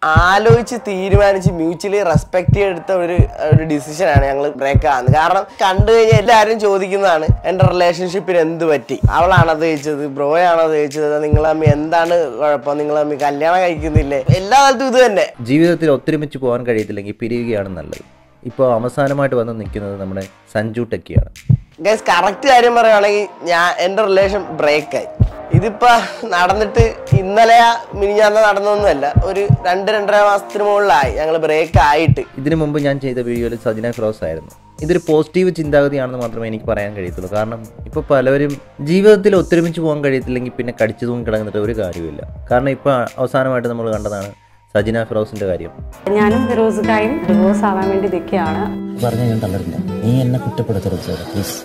ആലോചിച്ച് തീരുമാനിച്ച് mutually respect എടുത്ത ഒരു ഒരു ഡിസിഷനാണ് ഞങ്ങൾ ബ്രേക്ക് ആകുന്നത് കാരണം കണ്ടു കഴിഞ്ഞാൽ എല്ലാവരും ചോദിക്കുന്നതാണ് എൻ്റെ റിലേഷൻഷിപ്പിന് എന്ത് പറ്റി അവളാണോ തേച്ചത് ബ്രോയാണോ തേച്ചത് നിങ്ങൾ തമ്മിൽ എന്താണ് കുഴപ്പം നിങ്ങൾ തമ്മിൽ കല്യാണം കഴിക്കുന്നില്ലേ എല്ലാ കാലത്തും ഇത് തന്നെ ജീവിതത്തിൽ ഒത്തൊരുമിച്ച് പോകാൻ കഴിയത്തില്ലെങ്കിൽ പിരിയുകയാണ് നല്ലത് ഇപ്പോൾ അവസാനമായിട്ട് വന്ന് നിൽക്കുന്നത് നമ്മുടെ സഞ്ജു ടെക്കിയാണ് ഗൈസ് കറക്റ്റ് കാര്യം പറയുവാണെങ്കിൽ ഞാൻ എൻ്റെ റിലേഷൻ ബ്രേക്കായി ഇതിപ്പോ നടന്നിട്ട് ഇന്നലെ മിനിഞ്ഞാന്ന് നടന്നൊന്നുമല്ല ഒരു രണ്ട് രണ്ടര മാസത്തിന് മുകളിലായി ഞങ്ങൾ ബ്രേക്ക് ആയിട്ട് ഇതിനു മുമ്പ് ഞാൻ ചെയ്ത വീഡിയോയിൽ സജിന ഫിറോസ് ആയിരുന്നു ഇതൊരു പോസിറ്റീവ് ചിന്താഗതിയാണെന്ന് മാത്രമേ എനിക്ക് പറയാൻ കഴിയത്തുള്ളൂ കാരണം ഇപ്പോൾ പലവരും ജീവിതത്തിൽ ഒത്തൊരുമിച്ച് പോകാൻ കഴിയത്തില്ലെങ്കിൽ പിന്നെ കടിച്ചു തൂങ്ങി കിടന്നിട്ട് ഒരു കാര്യമില്ല കാരണം ഇപ്പോൾ അവസാനമായിട്ട് നമ്മൾ കണ്ടതാണ് സജിന ഫിറോസിൻ്റെ കാര്യം ഞാനും ഫിറോസുകായും ഡിവോഴ്സ് ആവാൻ വേണ്ടി നിൽക്കുകയാണ് പറഞ്ഞാൽ ഞാൻ തളരില്ല നീ എന്നെ കുറ്റപ്പെടുത്തരുത് സാർ പ്ലീസ്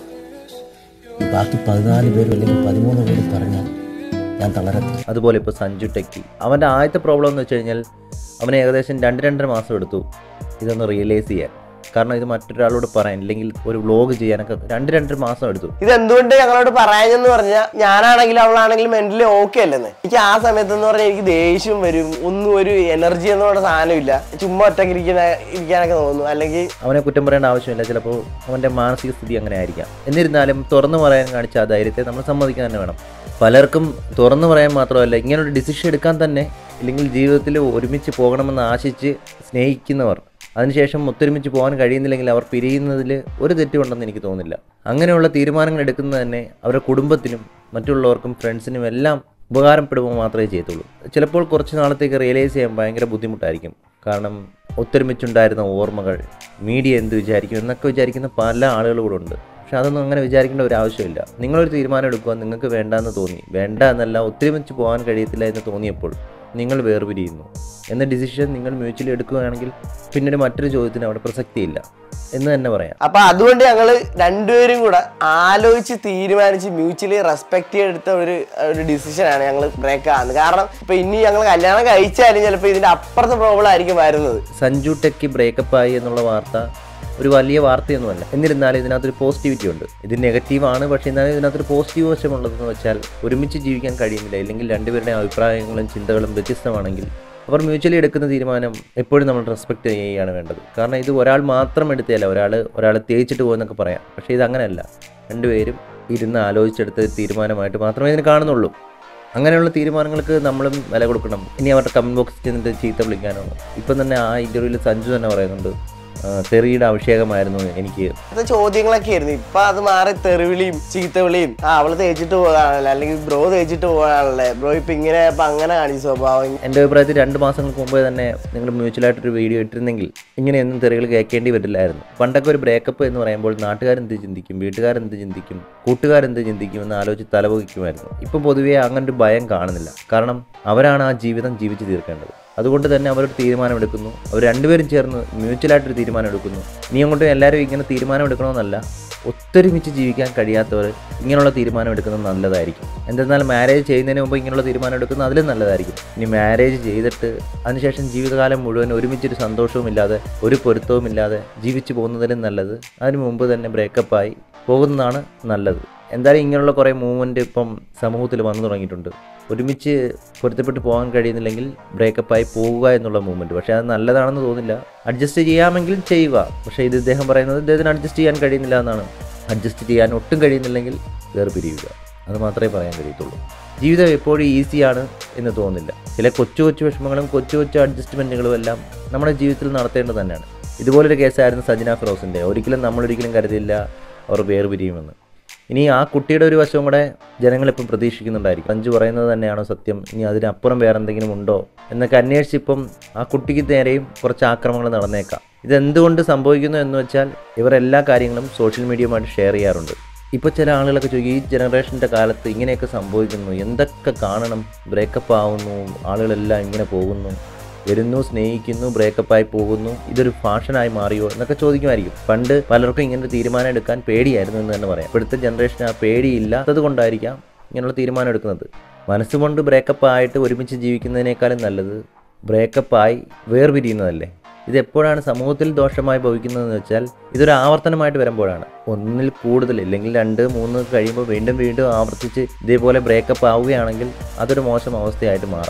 ബാക്കി പതിനാല് പേരും അല്ലെങ്കിൽ പതിമൂന്ന് പേരും പറഞ്ഞാൽ ഞാൻ തളരത്തില്ല അതുപോലെ ഇപ്പോൾ സഞ്ജു ടെക്കി അവൻ്റെ ആദ്യത്തെ പ്രോബ്ലം എന്ന് വെച്ച് കഴിഞ്ഞാൽ അവന് ഏകദേശം രണ്ട് രണ്ടര മാസം എടുത്തു ഇതൊന്ന് റിയലൈസ് ചെയ്യാൻ കാരണം ഇത് മറ്റൊരാളോട് പറയാൻ അല്ലെങ്കിൽ ഒരു വ്ലോഗ് ചെയ്യാനൊക്കെ രണ്ട് രണ്ടര മാസം എടുത്തു ഇത് എന്തുകൊണ്ട് ഞങ്ങളോട് പറയാഞ്ഞെന്ന് പറഞ്ഞാൽ ഞാനാണെങ്കിലും അവളാണെങ്കിലും മെന്റലി ഓക്കെ അല്ലെന്ന് എനിക്ക് ആ സമയത്ത് എന്ന് പറഞ്ഞാൽ എനിക്ക് ദേഷ്യം വരും ഒന്നും ഒരു എനർജി എന്ന് പറഞ്ഞ സാധനമില്ല ചുമ്മാ ഒറ്റയ്ക്ക് ഇരിക്കുന്ന ഇരിക്കാനൊക്കെ തോന്നുന്നു അല്ലെങ്കിൽ അവനെ കുറ്റം പറയേണ്ട ആവശ്യമില്ല ചിലപ്പോൾ അവൻ്റെ മാനസിക സ്ഥിതി അങ്ങനെ ആയിരിക്കാം എന്നിരുന്നാലും തുറന്നു പറയാൻ കാണിച്ച ആ ധൈര്യത്തെ നമ്മൾ സമ്മതിക്കാൻ തന്നെ വേണം പലർക്കും തുറന്നു പറയാൻ മാത്രമല്ല ഇങ്ങനൊരു ഡിസിഷൻ എടുക്കാൻ തന്നെ ഇല്ലെങ്കിൽ ജീവിതത്തിൽ ഒരുമിച്ച് പോകണമെന്ന് ആശിച്ച് സ്നേഹിക്കുന്നവർ അതിനുശേഷം ഒത്തൊരുമിച്ച് പോകാൻ കഴിയുന്നില്ലെങ്കിൽ അവർ പിരിയുന്നതിൽ ഒരു തെറ്റുണ്ടെന്ന് എനിക്ക് തോന്നുന്നില്ല അങ്ങനെയുള്ള തീരുമാനങ്ങൾ എടുക്കുന്നത് തന്നെ അവരുടെ കുടുംബത്തിനും മറ്റുള്ളവർക്കും ഫ്രണ്ട്സിനും എല്ലാം ഉപകാരപ്പെടുമ്പോൾ മാത്രമേ ചെയ്യത്തുള്ളൂ ചിലപ്പോൾ കുറച്ച് നാളത്തേക്ക് റിയലൈസ് ചെയ്യാൻ ഭയങ്കര ബുദ്ധിമുട്ടായിരിക്കും കാരണം ഒത്തൊരുമിച്ചുണ്ടായിരുന്ന ഓർമ്മകൾ മീഡിയ എന്ത് വിചാരിക്കും എന്നൊക്കെ വിചാരിക്കുന്ന പല ആളുകളും കൂടെ ഉണ്ട് പക്ഷെ അതൊന്നും അങ്ങനെ വിചാരിക്കേണ്ട ഒരു ആവശ്യമില്ല നിങ്ങളൊരു തീരുമാനം എടുക്കുക നിങ്ങൾക്ക് വേണ്ടാന്ന് തോന്നി വേണ്ട എന്നല്ല ഒത്തൊരുമിച്ച് പോകാൻ കഴിയത്തില്ല എന്ന് തോന്നിയപ്പോൾ നിങ്ങൾ വേർപിരിയുന്നു എന്ന ഡിസിഷൻ നിങ്ങൾ മ്യൂച്വലി എടുക്കുകയാണെങ്കിൽ പിന്നീട് മറ്റൊരു ചോദ്യത്തിന് അവിടെ പ്രസക്തിയില്ല എന്ന് തന്നെ പറയാം അപ്പൊ അതുകൊണ്ട് ഞങ്ങള് രണ്ടുപേരും കൂടെ ആലോചിച്ച് തീരുമാനിച്ച് മ്യൂച്വലി റെസ്പെക്ട് എടുത്ത ഒരു ഒരു ഡിസിഷനാണ് ഞങ്ങൾ ബ്രേക്ക് ആകുന്നത് കാരണം ഇപ്പൊ ഇനി ഞങ്ങൾ കല്യാണം കഴിച്ചാലും ചിലപ്പോൾ ഇതിന്റെ അപ്പുറത്തെ പ്രോബ്ലം ആയിരിക്കും വരുന്നത് സഞ്ജു ടെക്കി ബ്രേക്കപ്പ് ആയി എന്നുള്ള വാർത്ത ഒരു വലിയ വാർത്തയൊന്നുമല്ല എന്നിരുന്നാലും ഇതിനകത്തൊരു പോസിറ്റിവിറ്റി ഉണ്ട് ഇത് നെഗറ്റീവാണ് പക്ഷേ എന്നാലും ഇതിനകത്തൊരു പോസിറ്റീവ് വശമുള്ളതെന്ന് വെച്ചാൽ ഒരുമിച്ച് ജീവിക്കാൻ കഴിയുന്നില്ല അല്ലെങ്കിൽ രണ്ടുപേരുടെയും അഭിപ്രായങ്ങളും ചിന്തകളും വ്യത്യസ്തമാണെങ്കിൽ അവർ മ്യൂച്വലി എടുക്കുന്ന തീരുമാനം എപ്പോഴും നമ്മൾ റെസ്പെക്ട് ചെയ്യുകയാണ് വേണ്ടത് കാരണം ഇത് ഒരാൾ മാത്രം എടുത്തല്ല ഒരാൾ ഒരാൾ തേച്ചിട്ട് പോകുമെന്നൊക്കെ പറയാം പക്ഷേ ഇത് അങ്ങനെയല്ല രണ്ടുപേരും ഇരുന്ന് ആലോചിച്ചെടുത്ത തീരുമാനമായിട്ട് മാത്രമേ ഇതിന് കാണുന്നുള്ളൂ അങ്ങനെയുള്ള തീരുമാനങ്ങൾക്ക് നമ്മളും വില കൊടുക്കണം ഇനി അവരുടെ കമൻറ്റ് ബോക്സിൽ ചെന്നിട്ട് ചീത്ത വിളിക്കാനാണ് ഇപ്പം തന്നെ ആ ഇൻ്റർവ്യൂവിൽ സഞ്ജു തന്നെ പറയുന്നുണ്ട് ആ, തെറിയുടെ അഭിഷേകമായിരുന്നു എനിക്ക് ഇപ്പോഴത്തെ ചോദ്യങ്ങളൊക്കെ ആയിരുന്നു ഇപ്പൊ അത് മാറി തെറിവിളിയും ചീത്തവിളിയും ആ അവള് തേച്ചിട്ട് പോകാണല്ലേ അല്ലെങ്കിൽ ബ്രോ തേച്ചിട്ട് പോകാണല്ലേ ബ്രോ ഇപ്പൊ ഇങ്ങനെ ഇപ്പൊ അങ്ങനെ കാണിച്ചു സ്വഭാവം എൻ്റെ അഭിപ്രായത്തിൽ രണ്ട് മാസങ്ങൾക്ക് മുമ്പേ തന്നെ നിങ്ങൾ മ്യൂച്വലായിട്ടൊരു വീഡിയോ ഇട്ടിരുന്നെങ്കിൽ ഇങ്ങനെയൊന്നും തെറികൾ കേൾക്കേണ്ടി വരില്ലായിരുന്നു പണ്ടൊക്കെ ഒരു ബ്രേക്കപ്പ് എന്ന് പറയുമ്പോൾ നാട്ടുകാരെന്ത് ചിന്തിക്കും വീട്ടുകാരെന്ത് ചിന്തിക്കും കൂട്ടുകാരെന്ത് ചിന്തിക്കും എന്ന് ആലോചിച്ച് തലവഹിക്കുമായിരുന്നു ഇപ്പം പൊതുവേ അങ്ങനെ ഒരു ഭയം കാണുന്നില്ല കാരണം അവരാണ് ആ ജീവിതം ജീവിച്ച് തീർക്കേണ്ടത് അതുകൊണ്ട് തന്നെ അവരൊരു തീരുമാനമെടുക്കുന്നു അവർ രണ്ടുപേരും ചേർന്ന് മ്യൂച്വലായിട്ടൊരു തീരുമാനം എടുക്കുന്നു ഇനി അങ്ങോട്ടും എല്ലാവരും ഇങ്ങനെ തീരുമാനം എടുക്കണമെന്നല്ല ഒത്തൊരുമിച്ച് ജീവിക്കാൻ കഴിയാത്തവർ ഇങ്ങനെയുള്ള തീരുമാനം എടുക്കുന്നത് നല്ലതായിരിക്കും എന്തെന്നാൽ മാരേജ് ചെയ്യുന്നതിന് മുമ്പ് ഇങ്ങനെയുള്ള തീരുമാനം എടുക്കുന്നത് അതിലും നല്ലതായിരിക്കും ഇനി മാരേജ് ചെയ്തിട്ട് അതിനുശേഷം ജീവിതകാലം മുഴുവൻ ഒരുമിച്ചൊരു സന്തോഷവും ഇല്ലാതെ ഒരു പൊരുത്തവും ഇല്ലാതെ ജീവിച്ചു പോകുന്നതിലും നല്ലത് അതിന് മുമ്പ് തന്നെ ബ്രേക്കപ്പായി പോകുന്നതാണ് നല്ലത് എന്തായാലും ഇങ്ങനെയുള്ള കുറേ മൂവ്മെൻറ്റ് ഇപ്പം സമൂഹത്തിൽ വന്നു തുടങ്ങിയിട്ടുണ്ട് ഒരുമിച്ച് പൊരുത്തപ്പെട്ട് പോകാൻ കഴിയുന്നില്ലെങ്കിൽ ബ്രേക്കപ്പായി പോകുക എന്നുള്ള മൂവ്മെൻറ്റ് പക്ഷേ അത് നല്ലതാണെന്ന് തോന്നില്ല അഡ്ജസ്റ്റ് ചെയ്യാമെങ്കിൽ ചെയ്യുക പക്ഷേ ഇത് ഇദ്ദേഹം പറയുന്നത് ഇദ്ദേഹത്തിന് അഡ്ജസ്റ്റ് ചെയ്യാൻ കഴിയുന്നില്ല എന്നാണ് അഡ്ജസ്റ്റ് ചെയ്യാൻ ഒട്ടും കഴിയുന്നില്ലെങ്കിൽ വേർപിരിയുക അത് മാത്രമേ പറയാൻ കഴിയത്തുള്ളൂ ജീവിതം എപ്പോഴും ഈസിയാണ് എന്ന് തോന്നുന്നില്ല ചില കൊച്ചു കൊച്ചു വിഷമങ്ങളും കൊച്ചു കൊച്ചു അഡ്ജസ്റ്റ്മെൻറ്റുകളും എല്ലാം നമ്മുടെ ജീവിതത്തിൽ നടത്തേണ്ടത് തന്നെയാണ് ഇതുപോലൊരു കേസായിരുന്നു സജിന ഫിറോസിൻ്റെ ഒരിക്കലും നമ്മളൊരിക്കലും കരുതിയില്ല അവർ വേർപിരിയുമെന്ന് ഇനി ആ കുട്ടിയുടെ ഒരു വശവും കൂടെ ജനങ്ങളിപ്പം പ്രതീക്ഷിക്കുന്നുണ്ടായിരിക്കും അഞ്ചു പറയുന്നത് തന്നെയാണോ സത്യം ഇനി അതിനപ്പുറം വേറെ എന്തെങ്കിലും ഉണ്ടോ എന്നൊക്കെ അന്വേഷിച്ചിപ്പം ആ കുട്ടിക്ക് നേരെയും കുറച്ച് ആക്രമണങ്ങൾ നടന്നേക്കാം ഇതെന്തുകൊണ്ട് സംഭവിക്കുന്നു എന്ന് വെച്ചാൽ ഇവർ എല്ലാ കാര്യങ്ങളും സോഷ്യൽ മീഡിയയുമായിട്ട് ഷെയർ ചെയ്യാറുണ്ട് ഇപ്പോൾ ചില ആളുകളൊക്കെ ചോദിക്കും ഈ ജനറേഷൻ്റെ കാലത്ത് ഇങ്ങനെയൊക്കെ സംഭവിക്കുന്നു എന്തൊക്കെ കാണണം ബ്രേക്കപ്പ് ആവുന്നു ആളുകളെല്ലാം ഇങ്ങനെ പോകുന്നു വരുന്നു സ്നേഹിക്കുന്നു ബ്രേക്കപ്പായി പോകുന്നു ഇതൊരു ഫാഷനായി മാറിയോ എന്നൊക്കെ ചോദിക്കുമായിരിക്കും പണ്ട് പലർക്കും ഇങ്ങനെ ഒരു തീരുമാനം എടുക്കാൻ പേടിയായിരുന്നു എന്ന് തന്നെ പറയാം ഇപ്പോഴത്തെ ജനറേഷൻ ആ പേടിയില്ലാത്തത് കൊണ്ടായിരിക്കാം ഇങ്ങനെയുള്ള തീരുമാനം എടുക്കുന്നത് മനസ്സുകൊണ്ട് ബ്രേക്കപ്പ് ആയിട്ട് ഒരുമിച്ച് ജീവിക്കുന്നതിനേക്കാളും നല്ലത് ബ്രേക്കപ്പായി വേർപിരിയുന്നതല്ലേ ഇത് എപ്പോഴാണ് സമൂഹത്തിൽ ദോഷമായി ഭവിക്കുന്നതെന്ന് വെച്ചാൽ ഇതൊരു ആവർത്തനമായിട്ട് വരുമ്പോഴാണ് ഒന്നിൽ കൂടുതൽ അല്ലെങ്കിൽ രണ്ട് മൂന്ന് കഴിയുമ്പോൾ വീണ്ടും വീണ്ടും ആവർത്തിച്ച് ഇതേപോലെ ബ്രേക്കപ്പ് ആവുകയാണെങ്കിൽ അതൊരു മോശം അവസ്ഥയായിട്ട് മാറാം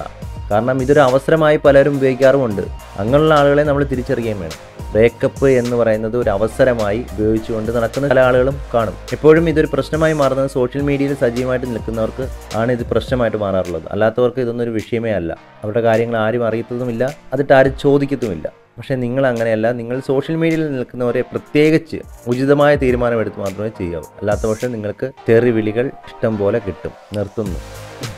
കാരണം ഇതൊരു അവസരമായി പലരും ഉപയോഗിക്കാറുമുണ്ട് അങ്ങനെയുള്ള ആളുകളെ നമ്മൾ തിരിച്ചറിയുകയും വേണം ബ്രേക്കപ്പ് എന്ന് പറയുന്നത് ഒരു അവസരമായി ഉപയോഗിച്ചുകൊണ്ട് നടക്കുന്ന പല ആളുകളും കാണും എപ്പോഴും ഇതൊരു പ്രശ്നമായി മാറുന്നത് സോഷ്യൽ മീഡിയയിൽ സജീവമായിട്ട് നിൽക്കുന്നവർക്ക് ആണ് ഇത് പ്രശ്നമായിട്ട് മാറാറുള്ളത് അല്ലാത്തവർക്ക് ഇതൊന്നും ഒരു വിഷയമേ അല്ല അവരുടെ കാര്യങ്ങൾ ആരും അറിയത്തതുമില്ല അതിട്ട് ആരും ചോദിക്കത്തുമില്ല പക്ഷേ നിങ്ങൾ അങ്ങനെയല്ല നിങ്ങൾ സോഷ്യൽ മീഡിയയിൽ നിൽക്കുന്നവരെ പ്രത്യേകിച്ച് ഉചിതമായ തീരുമാനമെടുത്ത് മാത്രമേ ചെയ്യാവൂ അല്ലാത്ത പക്ഷേ നിങ്ങൾക്ക് തെറി വിളികൾ ഇഷ്ടം പോലെ കിട്ടും നിർത്തുന്നു